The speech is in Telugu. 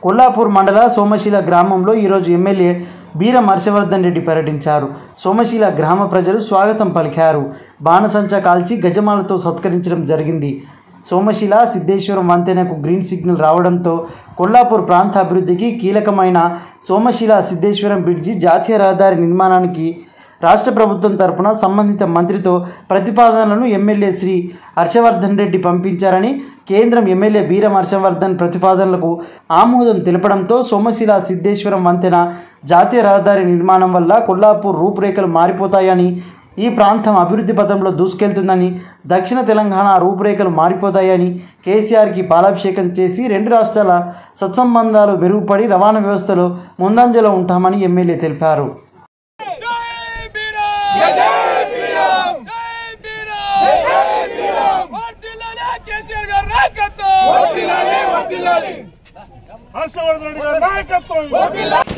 కొల్లాపూర్ మండల సోమశీల గ్రామంలో ఈరోజు ఎమ్మెల్యే బీరం హర్షవర్ధన్ రెడ్డి పర్యటించారు సోమశీల గ్రామ ప్రజలు స్వాగతం పలికారు బాణసంచా కాల్చి గజమాలతో సత్కరించడం జరిగింది సోమశిల సిద్ధేశ్వరం వంతెనకు గ్రీన్ సిగ్నల్ రావడంతో కొల్లాపూర్ ప్రాంత అభివృద్ధికి కీలకమైన సోమశిల సిద్ధేశ్వరం బ్రిడ్జి జాతీయ రహదారి నిర్మాణానికి రాష్ట్ర ప్రభుత్వం తరపున సంబంధిత మంత్రితో ప్రతిపాదనలను ఎమ్మెల్యే శ్రీ హర్షవర్ధన్ రెడ్డి పంపించారని కేంద్రం ఎమ్మెల్యే బీరం హర్షవర్ధన్ ప్రతిపాదనలకు ఆమోదం తెలపడంతో సోమశిల సిద్ధేశ్వరం వంతెన జాతీయ రహదారి నిర్మాణం వల్ల కొల్లాపూర్ రూపురేఖలు మారిపోతాయని ఈ ప్రాంతం అభివృద్ధి పథంలో దూసుకెళ్తుందని దక్షిణ తెలంగాణ రూపురేఖలు మారిపోతాయని కేసీఆర్కి పాలాభిషేకం చేసి రెండు రాష్ట్రాల సత్సంబంధాలు మెరుగుపడి రవాణా వ్యవస్థలో ముందంజలో ఉంటామని ఎమ్మెల్యే తెలిపారు జై బీరామ్ జై బీరామ్ జై బీరామ్ వర్ధిల్లాలి కేసీఆర్ గారి నాయకత్వం హర్షవర్ధన్ రెడ్డి గారి నాయకత్వం